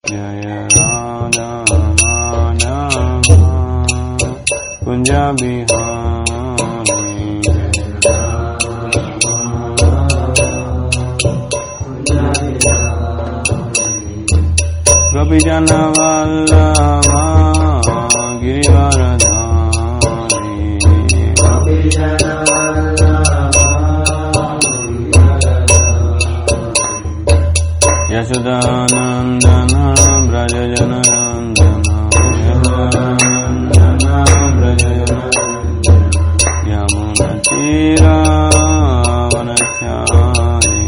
జయ రాధా మాధవ కుంజ బిహారీ గోపిజన వల్లభ గిరివరధారి యశోదానందన వ్రజ జన యశోదానందన వ్రజ యమున తీరావనచారి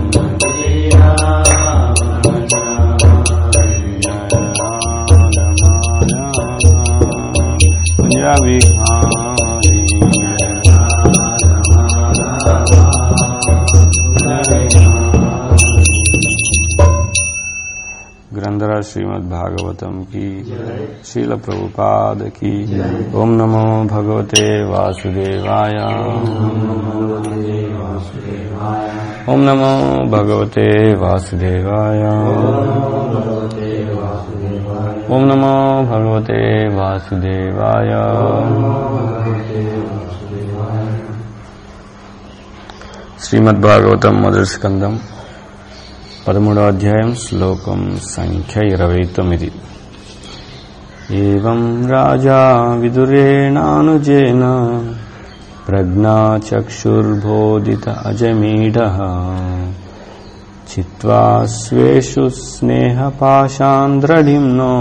పంజాబీ ग्रंथराज श्रीमद् भागवतम की श्रील प्रभुपाद की ओम नमो भगवते वासुदेवाय ओम नमो भगवते वासुदेवाय ओम नमो भगवते वासुदेवाय శ్రీమద్భాగవతం మొదటి స్కందం పదమూడో అధ్యాయం శ్లోకం సంఖ్య ఇరవై తొమ్మిది ఏం రాజా విదురేణానుజేన ప్రజ్ఞాచక్షుర్బోధిత అజమీఢ చిత్వా స్వేషు స్నేహపాశాంద్రఢిమ్నో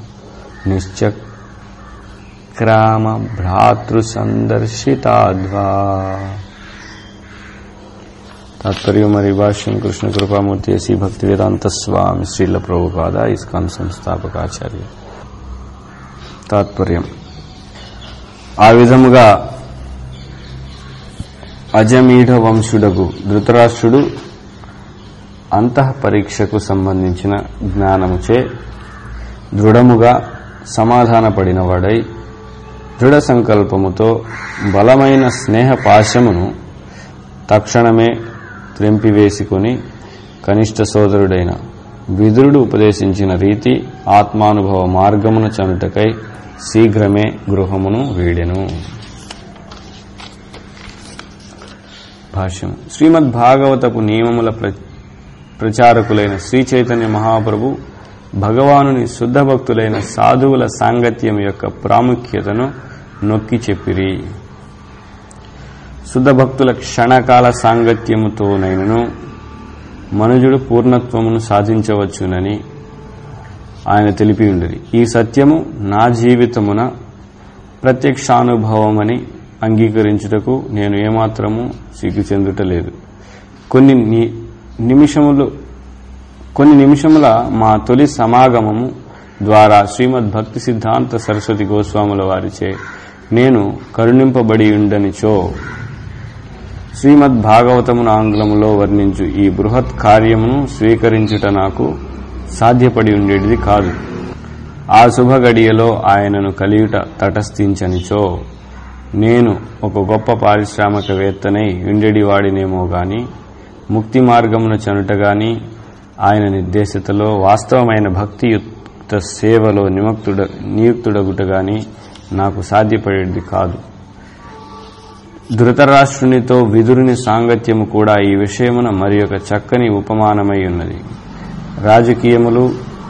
నిశ్చక్రామ భ్రాతృసందర్శితాద్వా तात्पर्य मरी भाष्यम कृष्ण कृपामूर्ति ऐसी भक्ति वेदांत स्वामी श्रील प्रभुपाद इसका సంస్థాపక ఆచార్య తాత్పర్యం ఆ విధముగా అజమీఢ వంశుడకు ధృతరాష్ట్రుడు అంతః పరీక్షకు సంబంధించిన జ్ఞానముచే దృఢముగా సమాధానపడినవాడై దృఢ సంకల్పముతో బలమైన స్నేహ పాశమును తక్షణమే త్రెంపివేసుకుని కనిష్ట సోదరుడైన విదురుడు ఉపదేశించిన రీతి ఆత్మానుభవ మార్గమున చనుటకై శీఘ్రమే గృహమును వీడెను భాష్యం శ్రీమద్ భాగవతపు నియమముల ప్ర ప్రచారకులైన శ్రీ చైతన్య మహాప్రభు భగవానుని శుద్ధ భక్తులైన సాధువుల సాంగత్యం యొక్క ప్రాముఖ్యతను నొక్కి చెప్పిరి శుద్ధ భక్తుల క్షణకాల సాంగత్యముతోనైనను మనుజుడు పూర్ణత్వమును సాధించవచ్చునని ఆయన తెలిపి ఉండేది ఈ సత్యము నా జీవితమున ప్రత్యక్షానుభవమని అంగీకరించుటకు నేను ఏమాత్రము సిగ్గు చెందుటలేదు కొన్ని ని- నిమిషములు కొన్ని నిమిషముల మా తొలి సమాగమము ద్వారా శ్రీమద్ భక్తి సిద్ధాంత సరస్వతి గోస్వాముల వారిచే నేను కరుణింపబడి ఉండనిచో శ్రీమద్ భాగవతమును ఆంగ్లములో వర్ణించు ఈ బృహత్ కార్యమును స్వీకరించుట నాకు సాధ్యపడి ఉండేది కాదు ఆ శుభ గడియలో ఆయనను కలియుట తటస్థించనిచో నేను ఒక గొప్ప పారిశ్రామికవేత్తనై ఉండేడి వాడినేమో గాని ముక్తి మార్గమున చనుట గాని ఆయన నిర్దేశతలో వాస్తవమైన భక్తియుక్త సేవలో నిమక్తుడ నియుక్తుడగుట గాని నాకు సాధ్యపడేది కాదు ధృతరాష్ట్రునితో విదురుని సాంగత్యము కూడా ఈ విషయమున మరి ఒక చక్కని ఉపమానమై ఉన్నది రాజకీయములు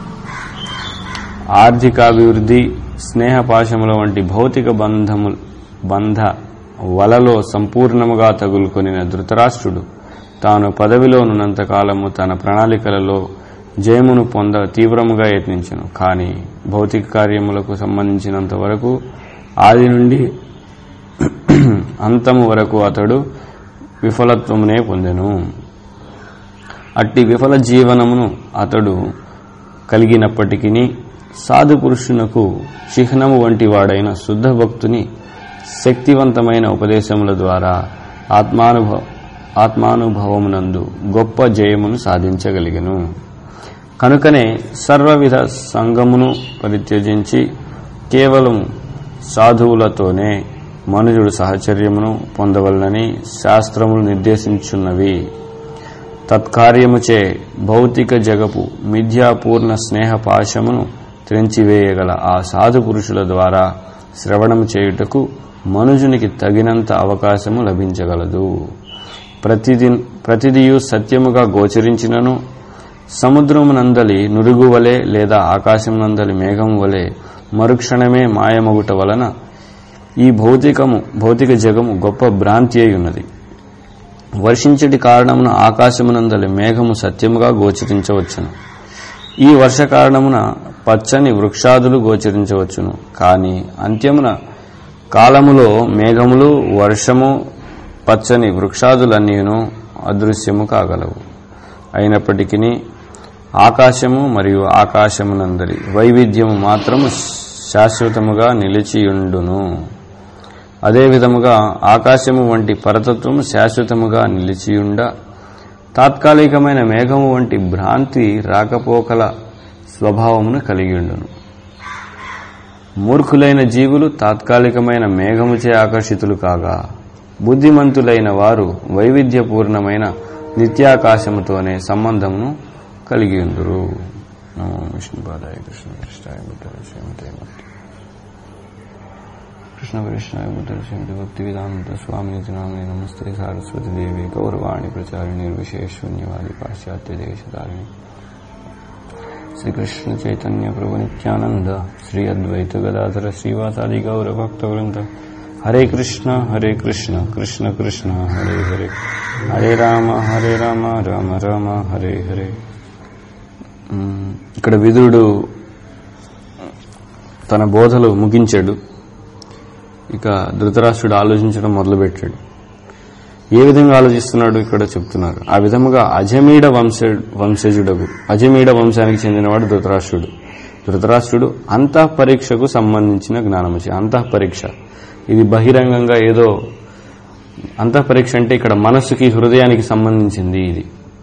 ఆర్థికాభివృద్ధి స్నేహపాశముల వంటి భౌతిక బంధము బంధ వలలో సంపూర్ణముగా తగులుకొనిన ధృతరాష్ట్రుడు తాను పదవిలోనున్నంత కాలము తన ప్రణాళికలలో జయమును పొంద తీవ్రముగా యత్నించను కానీ భౌతిక కార్యములకు సంబంధించినంత వరకు ఆది నుండి అంతము వరకు అతడు విఫలత్వమునే పొందెను అట్టి విఫల జీవనమును అతడు కలిగినప్పటికీ సాధు పురుషునకు చిహ్నము వంటి వాడైన శుద్ధ భక్తుని శక్తివంతమైన ఉపదేశముల ద్వారా ఆత్మానుభవ ఆత్మానుభవమునందు గొప్ప జయమును సాధించగలిగెను కనుకనే సర్వవిధ సంగమును పరిత్యజించి కేవలం సాధువులతోనే మనుజుడు సహచర్యమును పొందవలనని శాస్త్రములు నిర్దేశించున్నవి తత్కార్యముచే భౌతిక జగపు మిథ్యాపూర్ణ స్నేహ పాశమును త్రెంచివేయగల ఆ సాధు పురుషుల ద్వారా శ్రవణము చేయుటకు మనుజునికి తగినంత అవకాశము లభించగలదు ప్రతిది ప్రతిదియు సత్యముగా గోచరించినను సముద్రమునందలి నురుగు వలె లేదా ఆకాశమునందలి మేఘము వలె మరుక్షణమే మాయమగుట వలన ఈ భౌతికము భౌతిక జగము గొప్ప భ్రాంతి అయి ఉన్నది వర్షించటి కారణమున ఆకాశమునందలి మేఘము సత్యముగా గోచరించవచ్చును ఈ వర్ష కారణమున పచ్చని వృక్షాదులు గోచరించవచ్చును కానీ అంత్యమున కాలములో మేఘములు వర్షము పచ్చని వృక్షాదులన్నీను అదృశ్యము కాగలవు అయినప్పటికీ ఆకాశము మరియు ఆకాశమునందరి వైవిధ్యము మాత్రము శాశ్వతముగా నిలిచియుండును అదే విధముగా ఆకాశము వంటి పరతత్వము శాశ్వతముగా నిలిచియుండ తాత్కాలికమైన మేఘము వంటి భ్రాంతి రాకపోకల స్వభావమును కలిగియుండును మూర్ఖులైన జీవులు తాత్కాలికమైన మేఘముచే ఆకర్షితులు కాగా బుద్ధిమంతులైన వారు వైవిధ్యపూర్ణమైన నిత్యాకాశముతోనే సంబంధమును కలిగి ఉందరు నమో విష్ణుపాదాయ కృష్ణ కృష్ణాయ బుద్ధ శ్రీమతే భక్తి కృష్ణ కృష్ణాయ బుద్ధ శ్రీమతి భక్తి వేదాంత స్వామి నామే నమస్తే సారస్వతి దేవి గౌరవాణి ప్రచారిణి విశేషూన్యవాది పాశ్చాత్య దేశధారిణి శ్రీకృష్ణ చైతన్య ప్రభు నిత్యానంద శ్రీ అద్వైత గదాధర శ్రీవాసాది గౌర భక్త వృంద హరే కృష్ణ హరే కృష్ణ కృష్ణ కృష్ణ హరే హరే హరే రామ హరే రామ రామ రామ హరే హరే మ్, ఇక్కడ విదురుడు తన బోధలు ముగించాడు ఇక ధృతరాష్ట్రుడు ఆలోచించడం మొదలుపెట్టాడు ఏ విధంగా ఆలోచిస్తున్నాడు ఇక్కడ చెప్తున్నారు ఆ విధముగా అజమీడ వంశ వంశజుడగు అజమీడ వంశానికి చెందినవాడు ధృతరాష్ట్రుడు ధృతరాష్ట్రుడు అంతః పరీక్షకు సంబంధించిన జ్ఞానమచి అంతః పరీక్ష ఇది బహిరంగంగా ఏదో అంతః పరీక్ష అంటే ఇక్కడ మనస్సుకి హృదయానికి సంబంధించింది ఇది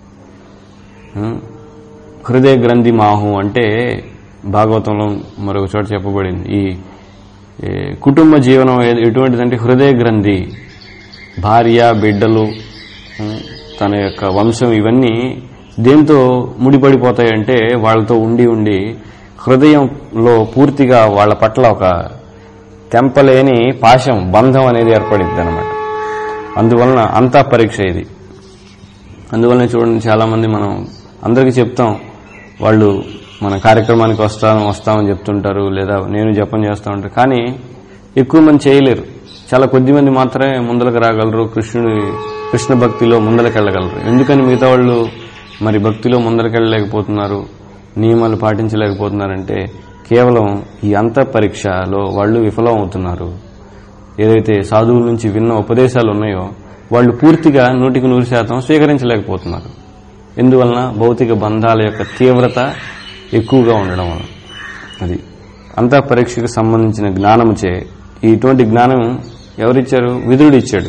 ఉం? హృదయ గ్రంథి మాహు అంటే భాగవతంలో మరొక చోట చెప్పబడింది ఈ ఏ, కుటుంబ జీవనం ఏ- ఎటువంటిదంటే హృదయ గ్రంథి భార్య బిడ్డలు ఉం, తన యొక్క వంశం ఇవన్నీ దేంతో ముడిపడిపోతాయంటే వాళ్ళతో ఉండి ఉండి హృదయంలో పూర్తిగా వాళ్ళ పట్ల ఒక తెంపలేని పాశం బంధం అనేది ఏర్పడింది అనమాట అందువలన అంతా పరీక్ష ఇది అందువలన చూడండి చాలా మంది మనం అందరికీ చెప్తాం వాళ్ళు మన కార్యక్రమానికి వస్తాను వస్తామని చెప్తుంటారు లేదా నేను జపం చేస్తా ఉంటారు కానీ ఎక్కువ మంది చేయలేరు చాలా కొద్ది మంది మాత్రమే ముందరకు రాగలరు కృష్ణుడి కృష్ణ భక్తిలో ముందరకు వెళ్ళగలరు ఎందుకని మిగతా వాళ్ళు మరి భక్తిలో ముందరకు వెళ్ళలేకపోతున్నారు నియమాలు పాటించలేకపోతున్నారంటే కేవలం ఈ అంత పరీక్షలో వాళ్ళు విఫలం అవుతున్నారు ఏదైతే సాధువుల నుంచి విన్న ఉపదేశాలు ఉన్నాయో వాళ్ళు పూర్తిగా నూటికి నూరు శాతం స్వీకరించలేకపోతున్నారు ఎందువలన భౌతిక బంధాల యొక్క తీవ్రత ఎక్కువగా ఉండడం వలన అది అంతా పరీక్షకు సంబంధించిన జ్ఞానముచే ఇటువంటి జ్ఞానం ఎవరిచ్చారు విదురుడు ఇచ్చాడు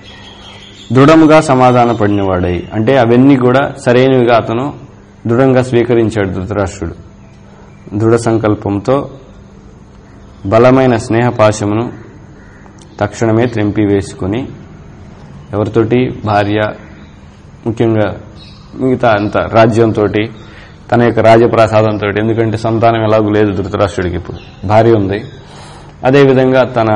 దృఢముగా సమాధాన పడినవాడై అంటే అవన్నీ కూడా సరైనవిగా అతను దృఢంగా స్వీకరించాడు ధృతరాష్ట్రుడు దృఢ సంకల్పంతో బలమైన స్నేహపాశమును తక్షణమే త్రెంపి వేసుకుని ఎవరితోటి భార్య ముఖ్యంగా మిగతా అంత రాజ్యంతో తన యొక్క రాజప్రసాదంతో ఎందుకంటే సంతానం ఎలాగూ లేదు ధృతరాష్ట్రుడికి ఇప్పుడు భార్య ఉంది అదేవిధంగా తన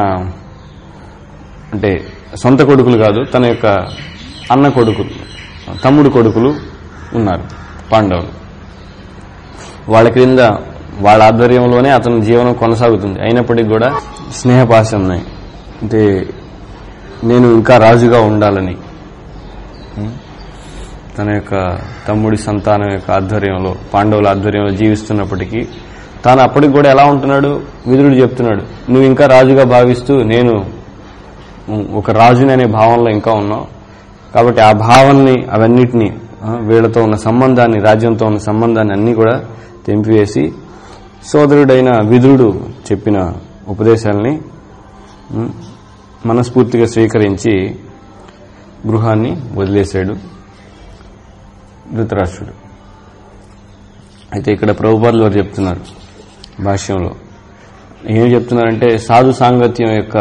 అంటే సొంత కొడుకులు కాదు తన యొక్క అన్న కొడుకులు తమ్ముడు కొడుకులు ఉన్నారు పాండవులు వాళ్ళ క్రింద వాళ్ళ ఆధ్వర్యంలోనే అతని జీవనం కొనసాగుతుంది అయినప్పటికీ కూడా స్నేహపాశం ఉన్నాయి అంటే నేను ఇంకా రాజుగా ఉండాలని ఉం? తన యొక్క తమ్ముడి సంతానం యొక్క ఆధ్వర్యంలో పాండవుల ఆధ్వర్యంలో జీవిస్తున్నప్పటికీ తాను అప్పటికి కూడా ఎలా ఉంటున్నాడు విదురుడు చెప్తున్నాడు నువ్వు ఇంకా రాజుగా భావిస్తూ నేను ఒక రాజుని అనే భావనలో ఇంకా ఉన్నావు కాబట్టి ఆ భావనని అవన్నిటిని ఆ, వీళ్ళతో ఉన్న సంబంధాన్ని రాజ్యంతో ఉన్న సంబంధాన్ని అన్ని కూడా తెంపివేసి సోదరుడైన విదురుడు చెప్పిన ఉపదేశాలని ఉం, మనస్ఫూర్తిగా స్వీకరించి గృహాన్ని వదిలేశాడు ధృతరాష్ట్రుడు అయితే ఇక్కడ ప్రభుపాదులు వారు చెప్తున్నారు భాష్యంలో ఏం చెప్తున్నారంటే సాధు సాంగత్యం యొక్క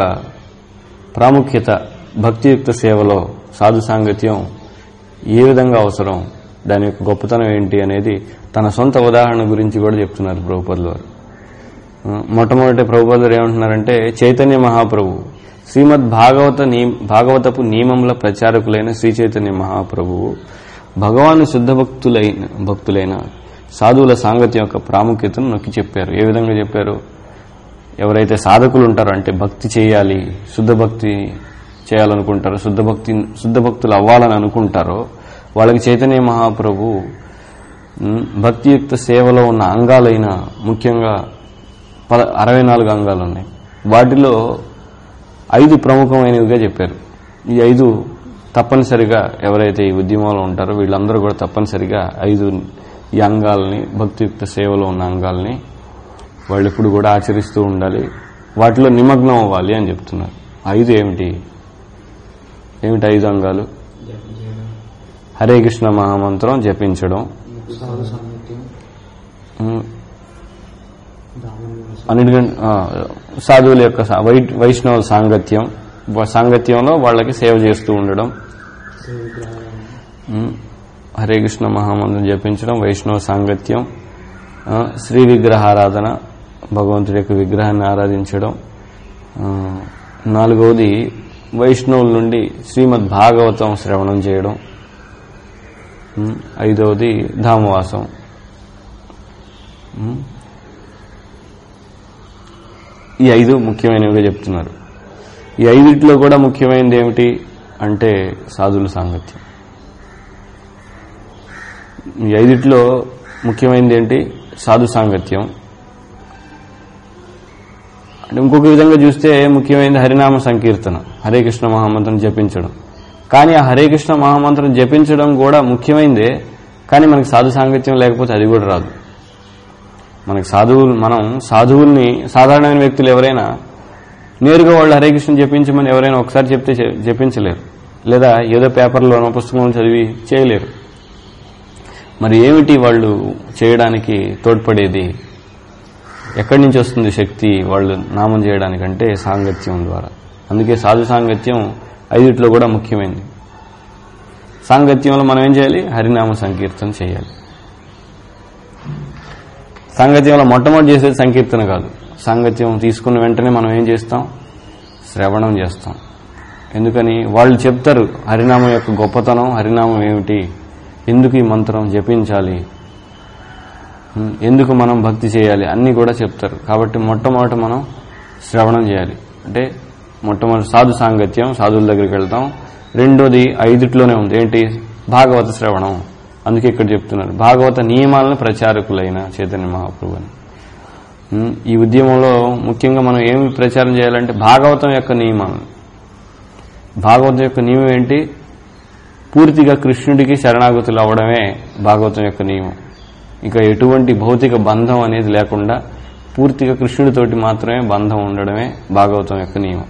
ప్రాముఖ్యత భక్తియుక్త సేవలో సాధు సాంగత్యం ఏ విధంగా అవసరం దాని యొక్క గొప్పతనం ఏంటి అనేది తన సొంత ఉదాహరణ గురించి కూడా చెప్తున్నారు ప్రభుపదుల వారు ఆ, మొట్టమొదటి ప్రభుపదులు ఏమంటున్నారంటే చైతన్య మహాప్రభు శ్రీమద్ భాగవత నీ భాగవతపు నియమముల ప్రచారకులైన శ్రీ చైతన్య మహాప్రభువు భగవాను శుద్ధ భక్తులైన భక్తులైన సాధువుల సాంగత్యం యొక్క ప్రాముఖ్యతను నొక్కి చెప్పారు ఏ విధంగా చెప్పారు ఎవరైతే సాధకులు ఉంటారో అంటే భక్తి చేయాలి శుద్ధ భక్తి చేయాలనుకుంటారో శుద్ధ భక్తి శుద్ధ భక్తులు అవ్వాలని అనుకుంటారో వాళ్ళకి చైతన్య మహాప్రభు ఉమ్, భక్తియుక్త సేవలో ఉన్న అంగాలైన ముఖ్యంగా పద అరవై నాలుగు అంగాలు ఉన్నాయి వాటిలో ఐదు ప్రముఖమైనవిగా చెప్పారు ఈ ఐదు తప్పనిసరిగా ఎవరైతే ఈ ఉద్యమంలో ఉంటారో వీళ్ళందరూ కూడా తప్పనిసరిగా ఐదు ఈ అంగాల్ని భక్తియుక్త సేవలో ఉన్న అంగాల్ని వాళ్ళు ఎప్పుడు కూడా ఆచరిస్తూ ఉండాలి వాటిలో నిమగ్నం అవ్వాలి అని చెప్తున్నారు ఐదు ఏమిటి ఏమిటి ఐదు అంగాలు జపం చేయడం హరే కృష్ణ మహామంత్రం జపించడం సాధు సాంగత్యం ఉమ్, దానం అన్నిటికంటే ఆ, సాధువుల యొక్క సా- వై- వైష్ణవ సాంగత్యం వా- సాంగత్యంలో వాళ్ళకి సేవ చేస్తూ ఉండడం శివ విగ్రహాలను ఉమ్, హరే కృష్ణ మహామంత్రం జపించడం వైష్ణవ సాంగత్యం ఆ, శ్రీ విగ్రహారాధన భగవంతుడి యొక్క విగ్రహాన్ని ఆరాధించడం ఆ, నాలుగవది వైష్ణవుల నుండి శ్రీమద్ భాగవతం శ్రవణం చేయడం ఉమ్, ఐదవది ధామవాసం ఉమ్, ఈ ఐదు ముఖ్యమైనవిగా చెప్తున్నారు ఈ ఐదిట్లో కూడా ముఖ్యమైనది ఏమిటి అంటే సాధుల సాంగత్యం ఈ ఐదిట్లో ముఖ్యమైనది ఏంటి సాధు సాంగత్యం అంటే ఇంకొక విధంగా చూస్తే ముఖ్యమైనది హరినామ సంకీర్తన హరే కృష్ణ మహామంత్రం జపించడం కానీ ఆ హరే కృష్ణ మహామంత్రం జపించడం కూడా ముఖ్యమైనదే కానీ మనకి సాధు సాంగత్యం లేకపోతే అది కూడా రాదు మనకి సాధువులు మనం సాధువుల్ని సాధారణమైన వ్యక్తులు ఎవరైనా నేరుగా వాళ్ళు హరే కృష్ణ జపించమని ఎవరైనా ఒకసారి చెప్తే చె- జపించలేరు లేదా ఏదో పేపర్లోనో పుస్తకంలో చదివి చేయలేరు మరి ఏమిటి వాళ్ళు చేయడానికి తోడ్పడేది ఎక్కడి నుంచి వస్తుంది శక్తి వాళ్ళు నామం చేయడానికంటే సాంగత్యం ద్వారా అందుకే సాధు సాంగత్యం ఐదిట్లో కూడా ముఖ్యమైనది సాంగత్యంలో మనం ఏం చేయాలి హరినామ సంకీర్తన చేయాలి సాంగత్యంలో మొట్టమొదటి చేసేది సంకీర్తన కాదు సాంగత్యం తీసుకున్న వెంటనే మనం ఏం చేస్తాం శ్రవణం చేస్తాం ఎందుకని వాళ్ళు చెప్తారు హరినామం యొక్క గొప్పతనం హరినామం ఏమిటి ఎందుకు ఈ మంత్రం జపించాలి ఉం, ఎందుకు మనం భక్తి చేయాలి అన్నీ కూడా చెప్తారు కాబట్టి మొట్టమొదట మనం శ్రవణం చేయాలి అంటే మొట్టమొదటి సాధు సాంగత్యం సాధువుల దగ్గరికి వెళ్తాం రెండోది ఐదిట్లోనే ఉంది ఏంటి భాగవత శ్రవణం అందుకే ఇక్కడ చెప్తున్నారు భాగవత నియమాలను ప్రచారకులైన చైతన్య మహాప్రభు అని ఉం, ఈ ఉద్యమంలో ముఖ్యంగా మనం ఏమి ప్రచారం చేయాలంటే భాగవతం యొక్క నియమాలను భాగవతం యొక్క నియమం ఏంటి పూర్తిగా కృష్ణుడికి శరణాగతులు అవ్వడమే భాగవతం యొక్క నియమం ఇక ఎటువంటి భౌతిక బంధం అనేది లేకుండా పూర్తిగా కృష్ణుడితోటి మాత్రమే బంధం ఉండడమే భాగవతం యొక్క నియమం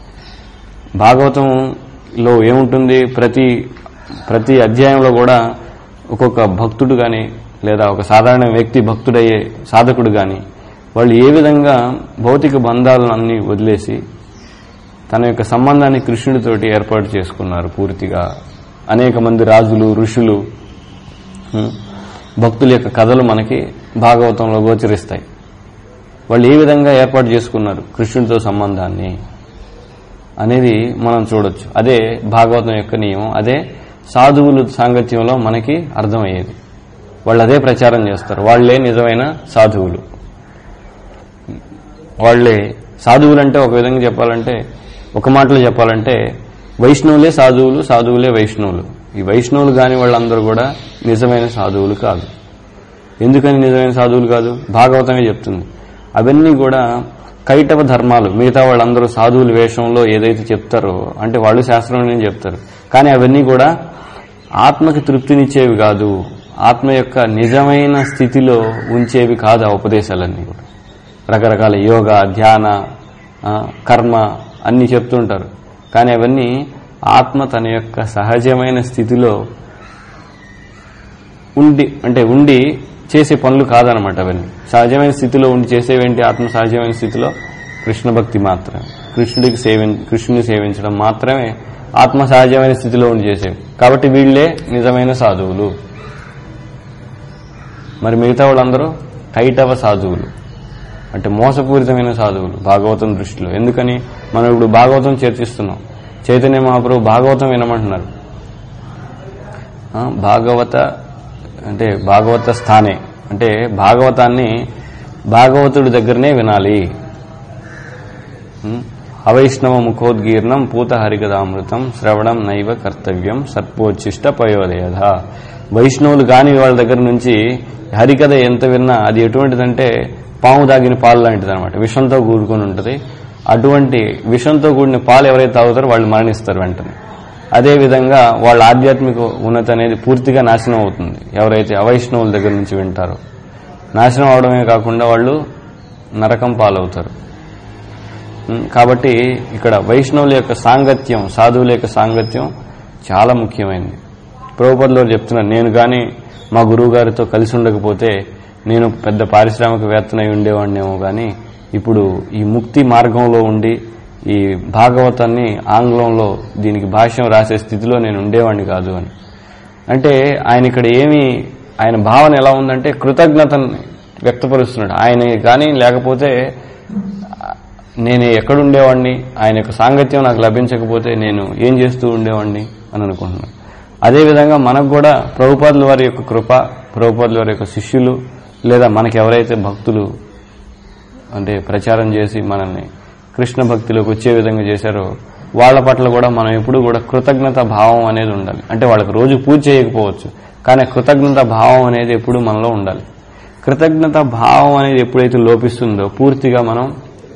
భాగవతంలో ఏముంటుంది ప్రతి ప్రతి అధ్యాయంలో కూడా ఒక్కొక్క భక్తుడు కానీ లేదా ఒక సాధారణ వ్యక్తి భక్తుడయ్యే సాధకుడు కానీ వాళ్ళు ఏ విధంగా భౌతిక బంధాలను అన్ని వదిలేసి తన యొక్క సంబంధాన్ని కృష్ణుడితోటి ఏర్పాటు చేసుకున్నారు పూర్తిగా అనేక మంది రాజులు ఋషులు ఉం, భక్తుల యొక్క కథలు మనకి భాగవతంలో గోచరిస్తాయి వాళ్ళు ఏ విధంగా ఏర్పాటు చేసుకున్నారు కృష్ణుడితో సంబంధాన్ని అనేది మనం చూడొచ్చు అదే భాగవతం యొక్క నియమం అదే సాధువులు సాంగత్యంలో మనకి అర్థమయ్యేది వాళ్ళు అదే ప్రచారం చేస్తారు వాళ్ళే నిజమైన సాధువులు వాళ్ళే సాధువులు అంటే ఒక విధంగా చెప్పాలంటే ఒక మాటలో చెప్పాలంటే వైష్ణవులే సాధువులు సాధువులే వైష్ణవులు ఈ వైష్ణవులు కాని వాళ్ళందరూ కూడా నిజమైన సాధువులు కాదు ఎందుకని నిజమైన సాధువులు కాదు భాగవతమే చెప్తుంది అవన్నీ కూడా కైటవ ధర్మాలు మిగతా వాళ్ళందరూ సాధువుల వేషంలో ఏదైతే చెప్తారో అంటే వాళ్ళు శాస్త్రంలోనే చెప్తారు కానీ అవన్నీ కూడా ఆత్మకి తృప్తినిచ్చేవి కాదు ఆత్మ యొక్క నిజమైన స్థితిలో ఉంచేవి కాదు ఆ ఉపదేశాలన్నీ కూడా రకరకాల యోగ ధ్యాన ఆ, కర్మ అన్ని చెప్తుంటారు కానీ అవన్నీ ఆత్మ తన యొక్క సహజమైన స్థితిలో ఉండి అంటే ఉండి చేసే పనులు కాదనమాట అవన్నీ సహజమైన స్థితిలో ఉండి చేసేవేంటి ఆత్మ సహజమైన స్థితిలో కృష్ణ భక్తి మాత్రమే కృష్ణుడికి సేవి కృష్ణుని సేవించడం మాత్రమే ఆత్మ సహజమైన స్థితిలో ఉండి చేసేవి కాబట్టి వీళ్ళే నిజమైన సాధువులు మరి మిగతా వాళ్ళందరూ కైటవ సాధువులు అంటే మోసపూరితమైన సాధువులు భాగవతం దృష్టిలో ఎందుకని మనం ఇప్పుడు భాగవతం చర్చిస్తున్నాం చైతన్య మహాప్రభు భాగవతం వినమంటున్నారు ఆ, భాగవత అంటే భాగవత స్థానే అంటే భాగవతాన్ని భాగవతుడి దగ్గరనే వినాలి ఉం? అవైష్ణవ ముఖోద్గీర్ణం పూత హరికథామృతం శ్రవణం నైవ కర్తవ్యం సర్పోచ్చిష్ట పయోదయధ వైష్ణవులు కాని వాళ్ళ దగ్గర నుంచి హరికథ ఎంత విన్నా అది ఎటువంటిదంటే పాము దాగిన పాలు లాంటిది అనమాట విషంతో కూడుకొని ఉంటుంది అటువంటి విషంతో కూడిన పాలు ఎవరైతే తాగుతారో వాళ్ళు మరణిస్తారు వెంటనే అదే విధంగా వాళ్ళ ఆధ్యాత్మిక ఉన్నతి అనేది పూర్తిగా నాశనం అవుతుంది ఎవరైతే అవైష్ణవుల దగ్గర నుంచి వింటారో నాశనం అవడమే కాకుండా వాళ్ళు నరకం పాలవుతారు ఉం, కాబట్టి ఇక్కడ వైష్ణవుల యొక్క సాంగత్యం సాధువుల యొక్క సాంగత్యం చాలా ముఖ్యమైనది ప్రభుపదిలో చెప్తున్నారు నేను కానీ మా గురువు గారితో కలిసి ఉండకపోతే నేను పెద్ద పారిశ్రామికవేత్తనై ఉండేవాడినేమో కానీ ఇప్పుడు ఈ ముక్తి మార్గంలో ఉండి ఈ భాగవతాన్ని ఆంగ్లంలో దీనికి భాష్యం రాసే స్థితిలో నేను ఉండేవాడిని కాదు అని అంటే ఆయన ఇక్కడ ఏమి ఆయన భావన ఎలా ఉందంటే కృతజ్ఞతను వ్యక్తపరుస్తున్నాడు ఆయన కానీ లేకపోతే నేను ఎక్కడ ఉండేవాడిని ఆయన యొక్క సాంగత్యం నాకు లభించకపోతే నేను ఏం చేస్తూ ఉండేవాడిని అని అనుకుంటున్నాను అదేవిధంగా మనకు కూడా ప్రభుపాదుల వారి యొక్క కృప ప్రభుపాదుల వారి యొక్క శిష్యులు లేదా మనకి ఎవరైతే భక్తులు అంటే ప్రచారం చేసి మనల్ని కృష్ణ భక్తిలోకి వచ్చే విధంగా చేశారో వాళ్ళ పట్ల కూడా మనం ఎప్పుడు కూడా కృతజ్ఞత భావం అనేది ఉండాలి అంటే వాళ్ళకి రోజు పూజ చేయకపోవచ్చు కానీ కృతజ్ఞత భావం అనేది ఎప్పుడు మనలో ఉండాలి కృతజ్ఞత భావం అనేది ఎప్పుడైతే లోపిస్తుందో పూర్తిగా మనం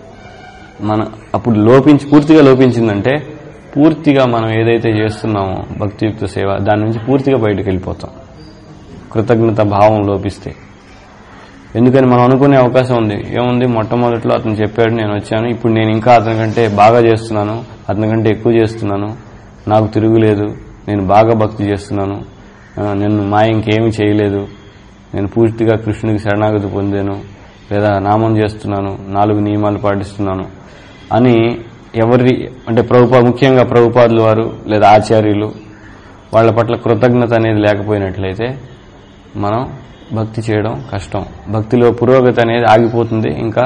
మన అప్పుడు లోపించి పూర్తిగా లోపించిందంటే పూర్తిగా మనం ఏదైతే చేస్తున్నామో భక్తియుక్త సేవ దాని నుంచి పూర్తిగా బయటకు వెళ్ళిపోతాం కృతజ్ఞత భావం లోపిస్తే ఎందుకని మనం అనుకునే అవకాశం ఉంది ఏముంది మొట్టమొదట్లో అతను చెప్పాడు నేను వచ్చాను ఇప్పుడు నేను ఇంకా అతని కంటే బాగా చేస్తున్నాను అతని కంటే ఎక్కువ చేస్తున్నాను నాకు తిరుగులేదు నేను బాగా భక్తి చేస్తున్నాను ఆ, నేను మా ఇంకేమీ చేయలేదు నేను పూర్తిగా కృష్ణుడికి శరణాగతి పొందాను లేదా నామం చేస్తున్నాను నాలుగు నియమాలు పాటిస్తున్నాను అని ఎవరి అంటే ప్రభుపా ముఖ్యంగా ప్రభుపాదులు వారు లేదా ఆచార్యులు వాళ్ళ పట్ల కృతజ్ఞత అనేది లేకపోయినట్లయితే మనం భక్తి చేయడం కష్టం భక్తిలో పురోగతి అనేది ఆగిపోతుంది ఇంకా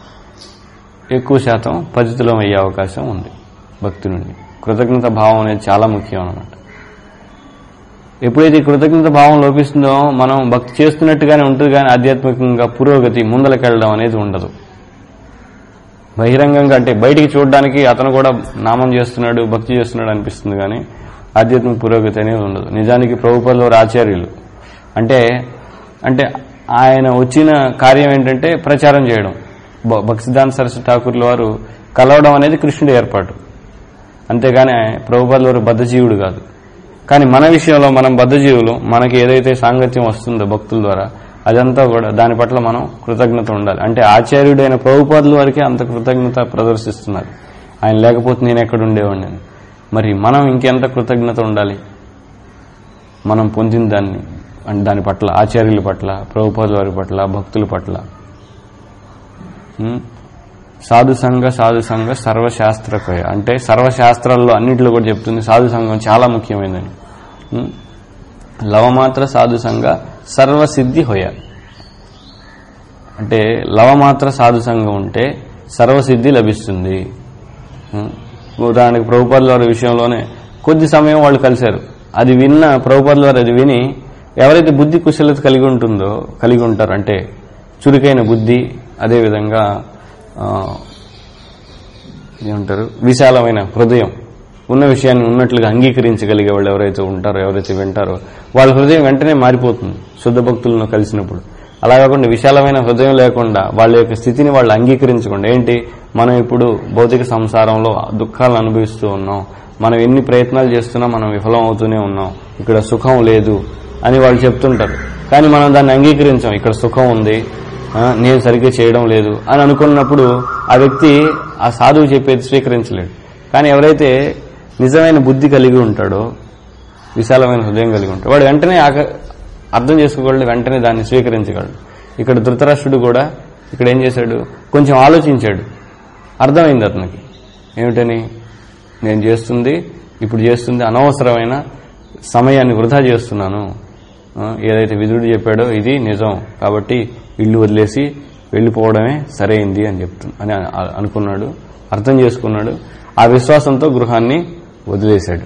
ఎక్కువ శాతం పతితులం అయ్యే అవకాశం ఉంది భక్తి నుండి కృతజ్ఞత భావం అనేది చాలా ముఖ్యం అన్నమాట ఎప్పుడైతే ఈ కృతజ్ఞత భావం లోపిస్తుందో మనం భక్తి చేస్తున్నట్టుగానే ఉంటుంది కానీ ఆధ్యాత్మికంగా పురోగతి ముందలకెళ్ళడం అనేది ఉండదు బహిరంగంగా అంటే బయటికి చూడడానికి అతను కూడా నామం చేస్తున్నాడు భక్తి చేస్తున్నాడు అనిపిస్తుంది కానీ ఆధ్యాత్మిక పురోగతి అనేది ఉండదు నిజానికి ప్రభుపదిలో ఆచార్యులు అంటే అంటే ఆయన వచ్చిన కార్యం ఏంటంటే ప్రచారం చేయడం భ- భక్తిదాన్ సరస్వతి ఠాకూర్ల వారు కలవడం అనేది కృష్ణుడి ఏర్పాటు అంతేగాని ప్రభుపాదుల వారు బద్ధజీవుడు కాదు కానీ మన విషయంలో మనం బద్ధజీవులు మనకి ఏదైతే సాంగత్యం వస్తుందో భక్తుల ద్వారా అదంతా కూడా దాని పట్ల మనం కృతజ్ఞత ఉండాలి అంటే ఆచార్యుడైన ప్రభుపాదుల వారికి అంత కృతజ్ఞత ప్రదర్శిస్తున్నారు ఆయన లేకపోతే నేను ఎక్కడ ఉండేవాడిని అని. మరి మనం ఇంకెంత కృతజ్ఞత ఉండాలి మనం పొందిన దాన్ని అంటే దాని పట్ల ఆచార్యుల పట్ల ప్రభుపాదుల వారి పట్ల భక్తుల పట్ల ఉం? సాధు సంఘ సాధు సంఘ సర్వశాస్త్రకయ అంటే సర్వశాస్త్రాల్లో అన్నింటిలో కూడా చెప్తుంది సాధు సంఘం చాలా ముఖ్యమైనదని ఉం? లవమాత్ర సాధు సంఘ సర్వసిద్ధి హొయ అంటే లవమాత్ర సాధు సంఘం ఉంటే సర్వసిద్ధి లభిస్తుంది ఉం? ఉదాహరణకి ప్రభుపాదుల వారి విషయంలోనే కొద్ది సమయం వాళ్ళు కలిశారు అది విన్న ప్రభుపాదుల వారు అది విని ఎవరైతే బుద్ధి కుశలత కలిగి ఉంటుందో కలిగి ఉంటారు అంటే చురుకైన బుద్ధి అదేవిధంగా ఆ, ఏమంటారు విశాలమైన హృదయం ఉన్న విషయాన్ని ఉన్నట్లుగా అంగీకరించగలిగే వాళ్ళు ఎవరైతే ఉంటారో ఎవరైతే వింటారో వాళ్ళ హృదయం వెంటనే మారిపోతుంది శుద్ధ భక్తులను కలిసినప్పుడు అలా కాకుండా విశాలమైన హృదయం లేకుండా వాళ్ళ యొక్క స్థితిని వాళ్ళు అంగీకరించకుండా ఏంటి మనం ఇప్పుడు భౌతిక సంసారంలో దుఃఖాలను అనుభవిస్తూ ఉన్నాం మనం ఎన్ని ప్రయత్నాలు చేస్తున్నా మనం విఫలం అవుతూనే ఉన్నాం ఇక్కడ సుఖం లేదు అని వాళ్ళు చెప్తుంటారు కానీ మనం దాన్ని అంగీకరించాం ఇక్కడ సుఖం ఉంది ఆ, నేను సరిగ్గా చేయడం లేదు అని అనుకున్నప్పుడు ఆ వ్యక్తి ఆ సాధువు చెప్పేది స్వీకరించలేడు కానీ ఎవరైతే నిజమైన బుద్ధి కలిగి ఉంటాడో విశాలమైన హృదయం కలిగి ఉంటాడు వాడు వెంటనే ఆక- అర్థం చేసుకోగలడు వెంటనే దాన్ని స్వీకరించగలడు ఇక్కడ ధృతరాష్ట్రుడు కూడా ఇక్కడ ఏం చేశాడు కొంచెం ఆలోచించాడు అర్థమైంది అతనికి ఏమిటని నేను చేస్తుంది ఇప్పుడు చేస్తుంది అనవసరమైన సమయాన్ని వృధా చేస్తున్నాను ఆ, ఏదైతే విదురుడు చెప్పాడో ఇది నిజం కాబట్టి ఇల్లు వదిలేసి వెళ్ళిపోవడమే సరైంది అని చెప్తు అని అ- అనుకున్నాడు అర్థం చేసుకున్నాడు ఆ విశ్వాసంతో గృహాన్ని వదిలేశాడు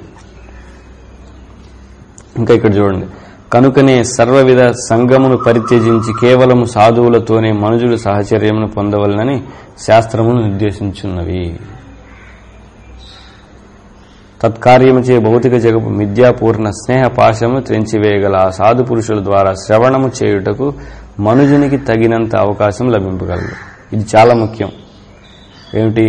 ఇంకా ఇక్కడ చూడండి కనుకనే సర్వవిధ సంగమును పరిత్యజించి కేవలము సాధువులతోనే మనుజుడు సహచర్యమును పొందవలనని శాస్త్రమును నిర్దేశించున్నవి తత్కార్యముచే భౌతిక జగపు మిథ్యాపూర్ణ స్నేహ పాశము త్రెంచివేయగల ఆ సాధు పురుషుల ద్వారా శ్రవణము చేయుటకు మనుజునికి తగినంత అవకాశం లభింపగలదు ఇది చాలా ముఖ్యం ఏమిటి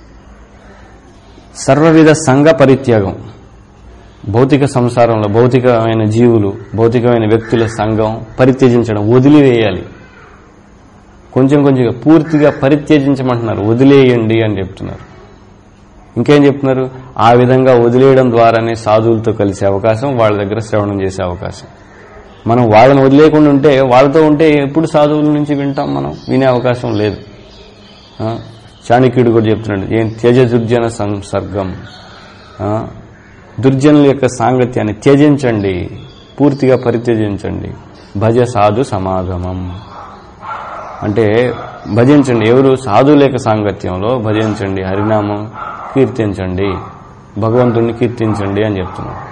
సర్వవిధ సంఘ పరిత్యాగం భౌతిక సంసారంలో భౌతికమైన జీవులు భౌతికమైన వ్యక్తుల సంఘం పరిత్యజించడం వదిలివేయాలి కొంచెం కొంచెంగా పూర్తిగా పరిత్యజించమంటున్నారు వదిలేయండి అని చెప్తున్నారు ఇంకేం చెప్తున్నారు ఆ విధంగా వదిలేయడం ద్వారానే సాధువులతో కలిసే అవకాశం వాళ్ళ దగ్గర శ్రవణం చేసే అవకాశం మనం వాళ్ళని వదిలేయకుండా ఉంటే వాళ్ళతో ఉంటే ఎప్పుడు సాధువుల నుంచి వింటాం మనం వినే అవకాశం లేదు ఆ, చాణక్యుడు కూడా చెప్తున్నాడు ఏం త్యజ దుర్జన సంసర్గం ఆ, దుర్జనుల యొక్క సాంగత్యాన్ని త్యజించండి పూర్తిగా పరిత్యజించండి భజ సాధు సమాగమం అంటే భజించండి ఎవరు సాధువుల యొక్క సాంగత్యంలో భజించండి హరినామం కీర్తించండి భగవంతుణ్ణి కీర్తించండి అని చెప్తున్నాడు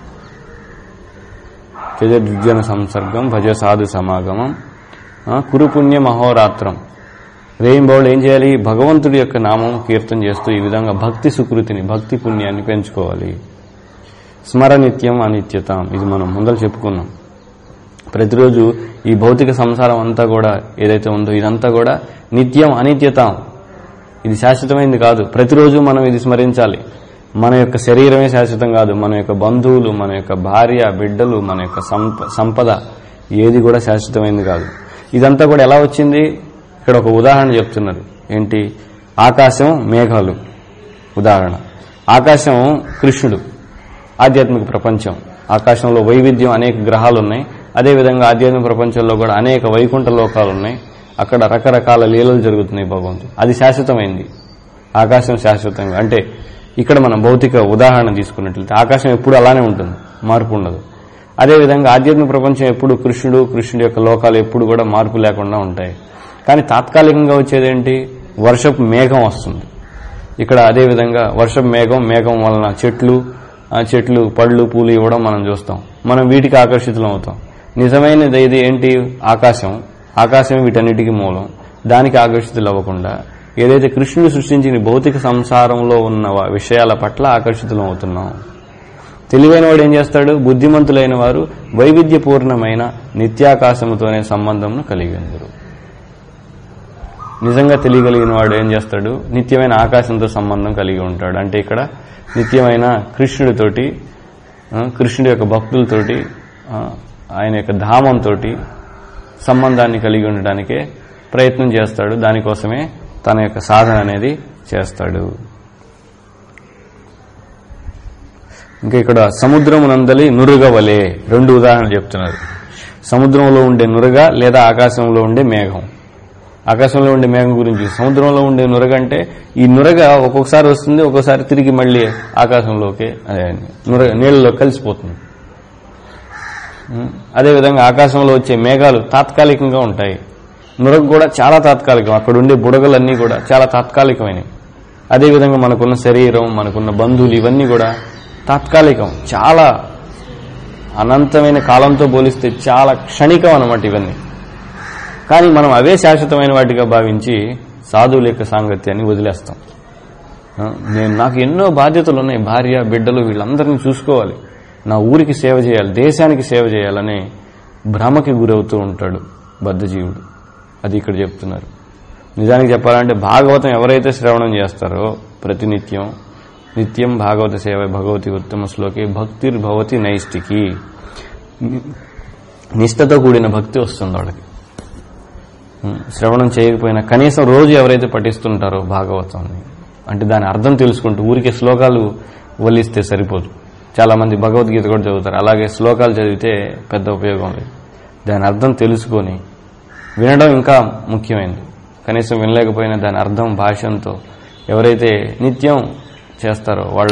త్యజ దుర్జన సంసర్గం భజ సాధు సమాగమం ఆ, కురు పుణ్య మహోరాత్రం రేయింబౌళ్ళు ఏం చేయాలి భగవంతుడి యొక్క నామం కీర్తన చేస్తూ ఈ విధంగా భక్తి సుకృతిని భక్తి పుణ్యాన్ని పెంచుకోవాలి స్మరనిత్యం అనిత్యతం ఇది మనం ముందర చెప్పుకున్నాం ప్రతిరోజు ఈ భౌతిక సంసారం అంతా కూడా ఏదైతే ఉందో ఇదంతా కూడా నిత్యం అనిత్యతం ఇది శాశ్వతమైంది కాదు ప్రతిరోజు మనం ఇది స్మరించాలి మన యొక్క శరీరమే శాశ్వతం కాదు మన యొక్క బంధువులు మన యొక్క భార్య బిడ్డలు మన యొక్క సంప- సంపద ఏది కూడా శాశ్వతమైంది కాదు ఇదంతా కూడా ఎలా వచ్చింది ఇక్కడ ఒక ఉదాహరణ చెప్తున్నారు ఏంటి ఆకాశం మేఘాలు ఉదాహరణ ఆకాశం కృష్ణుడు ఆధ్యాత్మిక ప్రపంచం ఆకాశంలో వైవిధ్యం అనేక గ్రహాలు ఉన్నాయి అదేవిధంగా ఆధ్యాత్మిక ప్రపంచంలో కూడా అనేక వైకుంఠ లోకాలు ఉన్నాయి అక్కడ రకరకాల లీలలు జరుగుతున్నాయి భగవంతుడు అది శాశ్వతమైంది ఆకాశం శాశ్వతంగా అంటే ఇక్కడ మనం భౌతిక ఉదాహరణ తీసుకున్నట్లయితే ఆకాశం ఎప్పుడు అలానే ఉంటుంది మార్పు ఉండదు అదేవిధంగా ఆధ్యాత్మిక ప్రపంచం ఎప్పుడు కృష్ణుడు కృష్ణుడి యొక్క లోకాలు ఎప్పుడు కూడా మార్పు లేకుండా ఉంటాయి కానీ తాత్కాలికంగా వచ్చేదేంటి వర్షపు మేఘం వస్తుంది ఇక్కడ అదే విధంగా వర్షం మేఘం మేఘం వలన చెట్లు ఆ చెట్లు పళ్ళు పూలు ఇవ్వడం మనం చూస్తాం మనం వీటికి ఆకర్షితులం అవుతాం నిజమైనది ఇది ఏంటి ఆకాశం ఆకాశం వీటన్నిటికీ మూలం దానికి ఆకర్షితులు అవ్వకుండా ఏదైతే కృష్ణుడు సృష్టించిన ఈ భౌతిక సంసారంలో ఉన్న వ- విషయాల పట్ల ఆకర్షితులం అవుతున్నాం తెలివైన వాడు ఏం చేస్తాడు బుద్ధిమంతులైన వారు వైవిధ్యపూర్ణమైన నిత్యాకాశముతోనే సంబంధంను కలిగి ఉందరు నిజంగా తెలియగలిగిన వాడు ఏం చేస్తాడు నిత్యమైన ఆకాశంతో సంబంధం కలిగి ఉంటాడు అంటే ఇక్కడ నిత్యమైన కృష్ణుడితోటి ఆ, కృష్ణుడి యొక్క భక్తులతోటి ఆ, ఆయన యొక్క ధామంతో సంబంధాన్ని కలిగి ఉండడానికే ప్రయత్నం చేస్తాడు దానికోసమే తన యొక్క సాధన అనేది చేస్తాడు ఇంకా ఇక్కడ సముద్రమునందలి నురుగ వలె రెండు ఉదాహరణలు చెప్తున్నారు సముద్రంలో ఉండే నురగ లేదా ఆకాశంలో ఉండే మేఘం ఆకాశంలో ఉండే మేఘం గురించి సముద్రంలో ఉండే నురగ అంటే ఈ నురగ ఒక్కొక్కసారి వస్తుంది ఒక్కొక్కసారి తిరిగి మళ్ళీ ఆకాశంలోకి అదే నురగ నీళ్ళలో కలిసిపోతుంది ఉం. అదేవిధంగా ఆకాశంలో వచ్చే మేఘాలు తాత్కాలికంగా ఉంటాయి నురగ కూడా చాలా తాత్కాలికం అక్కడ ఉండే బుడగలన్నీ కూడా చాలా తాత్కాలికమైనవి అదేవిధంగా మనకున్న శరీరం మనకున్న బంధువులు ఇవన్నీ కూడా తాత్కాలికం చాలా అనంతమైన కాలంతో పోలిస్తే చాలా క్షణికం అన్నమాట ఇవన్నీ కానీ మనం అవే శాశ్వతమైన వాటిగా భావించి సాధువుల యొక్క సాంగత్యాన్ని వదిలేస్తాం ఆ, నేను నాకు ఎన్నో బాధ్యతలు ఉన్నాయి భార్య బిడ్డలు వీళ్ళందరినీ చూసుకోవాలి నా ఊరికి సేవ చేయాలి దేశానికి సేవ చేయాలని భ్రమకి గురవుతూ ఉంటాడు బద్ధజీవుడు అది ఇక్కడ చెప్తున్నారు నిజానికి చెప్పాలంటే భాగవతం ఎవరైతే శ్రవణం చేస్తారో ప్రతినిత్యం నిత్యం భాగవత సేవ భగవతి ఉత్తమ శ్లోకి భక్తిర్భవతి నైష్టికి నిష్ఠతో కూడిన భక్తి వస్తుంది వాళ్ళకి ఉం, శ్రవణం చేయకపోయినా కనీసం రోజు ఎవరైతే పఠిస్తుంటారో భాగవతాన్ని అంటే దాని అర్థం తెలుసుకుంటూ ఊరికే శ్లోకాలు వల్లిస్తే సరిపోదు చాలా మంది భగవద్గీత కూడా చదువుతారు అలాగే శ్లోకాలు చదివితే పెద్ద ఉపయోగం లేదు దాని అర్థం తెలుసుకొని వినడం ఇంకా ముఖ్యమైనది కనీసం వినలేకపోయినా దాని అర్థం భాషంతో ఎవరైతే నిత్యం చేస్తారో వాళ్ళలో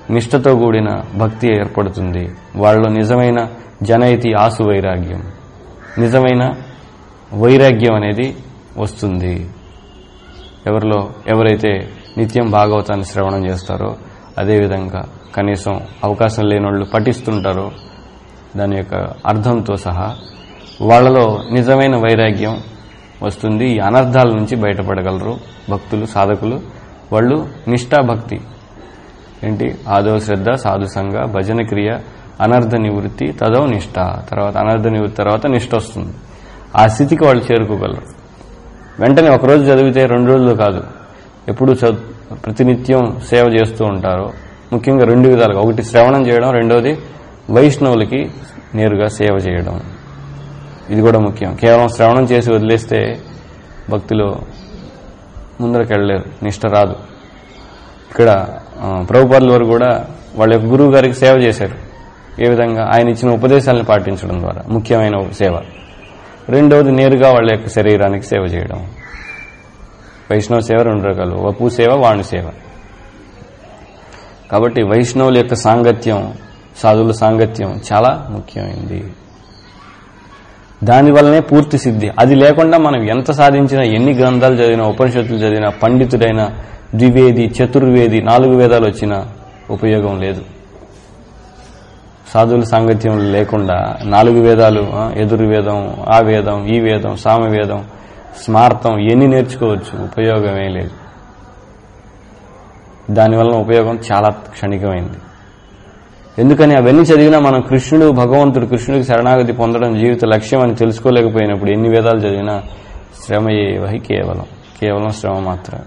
నిష్ఠతో కూడిన భక్తి ఏర్పడుతుంది వాళ్ళలో నిజమైన జనైతి ఆసు వైరాగ్యం నిజమైన వైరాగ్యం అనేది వస్తుంది ఎవరిలో ఎవరైతే నిత్యం భాగవతాన్ని శ్రవణం చేస్తారో అదేవిధంగా కనీసం అవకాశం లేని వాళ్ళు పఠిస్తుంటారో దాని యొక్క అర్థంతో సహా వాళ్ళలో నిజమైన వైరాగ్యం వస్తుంది ఈ అనర్థాల నుంచి బయటపడగలరు భక్తులు సాధకులు వాళ్ళు నిష్ఠా భక్తి ఏంటి ఆదవ శ్రద్ధ సాధు సంఘ భజన క్రియ అనర్థ నివృత్తి తదో నిష్ఠ తర్వాత అనర్థ నివృత్తి తర్వాత నిష్ఠ వస్తుంది ఆ స్థితికి వాళ్ళు చేరుకోగలరు వెంటనే ఒకరోజు చదివితే రెండు రోజులు కాదు ఎప్పుడు చదువు ప్రతినిత్యం సేవ చేస్తూ ఉంటారో ముఖ్యంగా రెండు విధాలుగా ఒకటి శ్రవణం చేయడం రెండవది వైష్ణవులకి నేరుగా సేవ చేయడం ఇది కూడా ముఖ్యం కేవలం శ్రవణం చేసి వదిలేస్తే భక్తిలో ముందరకు వెళ్ళలేరు నిష్ట రాదు ఇక్కడ ఆ, ప్రభుపాదుల వారు కూడా వాళ్ళ యొక్క గురువు గారికి సేవ చేశారు ఏ విధంగా ఆయన ఇచ్చిన ఉపదేశాలను పాటించడం ద్వారా ముఖ్యమైన ఒక సేవ రెండవది నేరుగా వాళ్ళ యొక్క శరీరానికి సేవ చేయడం వైష్ణవ సేవ రెండు రకాలు వపు సేవ వాణి సేవ కాబట్టి వైష్ణవుల యొక్క సాంగత్యం సాధువుల సాంగత్యం చాలా ముఖ్యమైనది దానివల్లనే పూర్తి సిద్ధి అది లేకుండా మనం ఎంత సాధించినా ఎన్ని గ్రంథాలు చదివినా ఉపనిషత్తులు చదివినా పండితుడైన ద్వివేది చతుర్వేది నాలుగు వేదాలు వచ్చినా ఉపయోగం లేదు సాధువుల సాంగత్యం లేకుండా నాలుగు వేదాలు ఆ, ఎదురు వేదం ఆ వేదం ఈ వేదం సామవేదం స్మార్థం ఎన్ని నేర్చుకోవచ్చు ఉపయోగమే లేదు దానివల్ల ఉపయోగం చాలా క్షణికమైంది ఎందుకని అవన్నీ చదివినా మనం కృష్ణుడు భగవంతుడు కృష్ణుడికి శరణాగతి పొందడం జీవిత లక్ష్యం అని తెలుసుకోలేకపోయినప్పుడు ఎన్ని వేదాలు చదివినా శ్రమ వహి కేవలం కేవలం శ్రమ మాత్రమే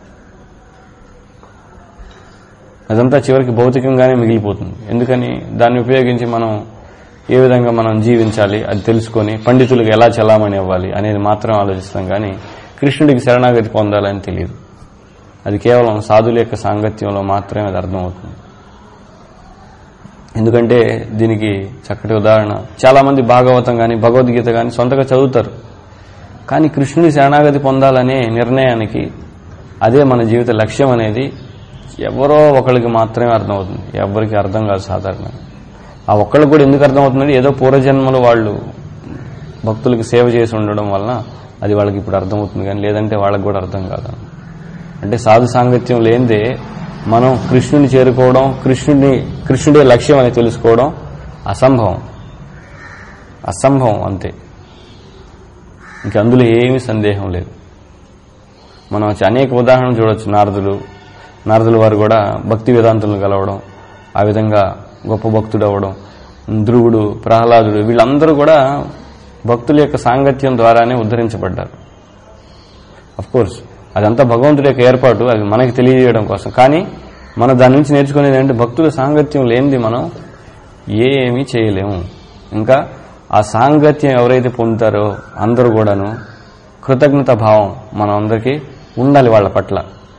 అదంతా చివరికి భౌతికంగానే మిగిలిపోతుంది ఎందుకని దాన్ని ఉపయోగించి మనం ఏ విధంగా మనం జీవించాలి అది తెలుసుకొని పండితులకు ఎలా చలామణి అవ్వాలి అనేది మాత్రం ఆలోచిస్తాం కానీ కృష్ణుడికి శరణాగతి పొందాలని తెలియదు అది కేవలం సాధుల యొక్క సాంగత్యంలో మాత్రమే అది అర్థమవుతుంది ఎందుకంటే దీనికి చక్కటి ఉదాహరణ చాలా మంది భాగవతం కానీ భగవద్గీత కానీ సొంతగా చదువుతారు కానీ కృష్ణుడి శరణాగతి పొందాలనే నిర్ణయానికి అదే మన జీవిత లక్ష్యం అనేది ఎవరో ఒకరికి మాత్రమే అర్థమవుతుంది ఎవరికి అర్థం కాదు సాధారణంగా ఆ ఒక్కళ్ళకి కూడా ఎందుకు అర్థమవుతుందంటే ఏదో పూర్వజన్మలు వాళ్ళు భక్తులకు సేవ చేసి ఉండడం వలన అది వాళ్ళకి ఇప్పుడు అర్థమవుతుంది కానీ లేదంటే వాళ్ళకి కూడా అర్థం కాదు అంటే సాధు సాంగత్యం లేనిదే మనం కృష్ణుని చేరుకోవడం కృష్ణుడిని కృష్ణుడే లక్ష్యం అని తెలుసుకోవడం అసంభవం అసంభవం అంతే ఇంక అందులో ఏమీ సందేహం లేదు మనం వచ్చి అనేక ఉదాహరణలు చూడొచ్చు నారదులు నారదుల వారు కూడా భక్తి వేదాంతులను కలవడం ఆ విధంగా గొప్ప భక్తుడు అవ్వడం ధ్రువుడు ప్రహ్లాదుడు వీళ్ళందరూ కూడా భక్తుల యొక్క సాంగత్యం ద్వారానే ఉద్ధరించబడ్డారు అఫ్ కోర్స్ అదంతా భగవంతుడి యొక్క ఏర్పాటు అది మనకి తెలియజేయడం కోసం కానీ మనం దాని నుంచి నేర్చుకునేది ఏంటంటే భక్తుల సాంగత్యం లేనిది మనం ఏమీ చేయలేము ఇంకా ఆ సాంగత్యం ఎవరైతే పొందుతారో అందరూ కూడాను కృతజ్ఞత భావం మనం అందరికీ ఉండాలి వాళ్ళ పట్ల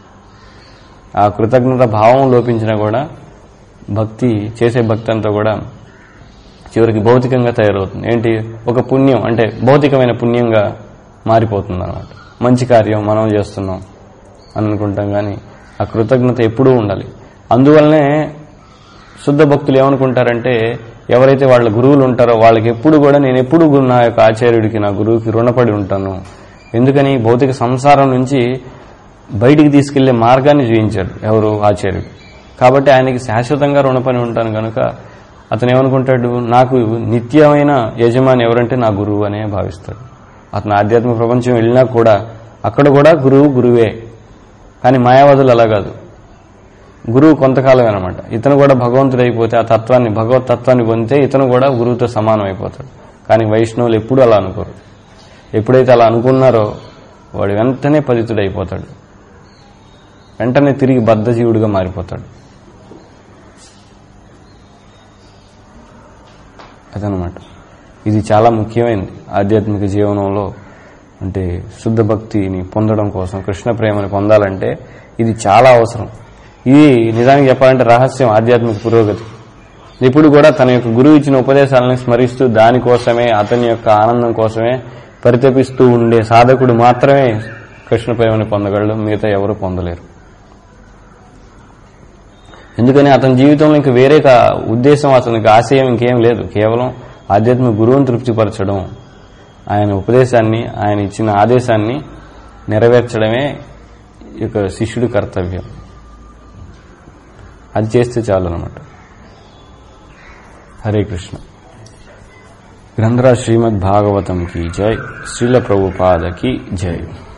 ఆ కృతజ్ఞత భావం లోపించినా కూడా భక్తి చేసే భక్తి అంతా కూడా చివరికి భౌతికంగా తయారవుతుంది ఏంటి ఒక పుణ్యం అంటే భౌతికమైన పుణ్యంగా మారిపోతుంది అనమాట మంచి కార్యం మనం చేస్తున్నాం అని అనుకుంటాం కానీ ఆ కృతజ్ఞత ఎప్పుడూ ఉండాలి అందువల్లనే శుద్ధ భక్తులు ఏమనుకుంటారంటే ఎవరైతే వాళ్ళ గురువులు ఉంటారో వాళ్ళకి ఎప్పుడు కూడా నేను ఎప్పుడు గురు- నా యొక్క ఆచార్యుడికి నా గురువుకి రుణపడి ఉంటాను ఎందుకని భౌతిక సంసారం నుంచి బయటికి తీసుకెళ్లే మార్గాన్ని చూపించాడు ఎవరు ఆచార్యుడు కాబట్టి ఆయనకి శాశ్వతంగా రుణపడి ఉంటాను కనుక అతను ఏమనుకుంటాడు నాకు నిత్యమైన యజమాని ఎవరంటే నా గురువు అనే భావిస్తాడు అతను ఆధ్యాత్మిక ప్రపంచం వెళ్ళినా కూడా అక్కడ కూడా గురువు గురువే కానీ మాయావాదులు అలా కాదు గురువు కొంతకాలం అనమాట ఇతను కూడా భగవంతుడు అయిపోతే ఆ తత్వాన్ని భగవత్ తత్వాన్ని పొందితే ఇతను కూడా గురువుతో సమానం అయిపోతాడు కానీ వైష్ణవులు ఎప్పుడూ అలా అనుకోరు ఎప్పుడైతే అలా అనుకున్నారో వాడు వెంటనే పతితుడైపోతాడు వెంటనే తిరిగి బద్ధజీవుడిగా మారిపోతాడు అదనమాట ఇది చాలా ముఖ్యమైనది ఆధ్యాత్మిక జీవనంలో అంటే శుద్ధ భక్తిని పొందడం కోసం కృష్ణ ప్రేమని పొందాలంటే ఇది చాలా అవసరం ఇది నిజానికి చెప్పాలంటే రహస్యం ఆధ్యాత్మిక పురోగతి ఇప్పుడు కూడా తన యొక్క గురువు ఇచ్చిన ఉపదేశాలను స్మరిస్తూ దానికోసమే అతని యొక్క ఆనందం కోసమే పరితపిస్తూ ఉండే సాధకుడు మాత్రమే కృష్ణ ప్రేమని పొందగలడు మిగతా ఎవరు పొందలేరు ఎందుకని అతని జీవితంలో ఇంకా వేరే కా- ఉద్దేశం అతనికి ఆశయం ఇంకేం లేదు కేవలం ఆధ్యాత్మిక గురువుని తృప్తిపరచడం ఆయన ఉపదేశాన్ని ఆయన ఇచ్చిన ఆదేశాన్ని నెరవేర్చడమే ఈ యొక్క శిష్యుడి కర్తవ్యం అది చేస్తే చాలు అనమాట హరే కృష్ణ గ్రంథరాజ్ శ్రీమద్ భాగవతం కి జై శ్రీల ప్రభుపాద కి జై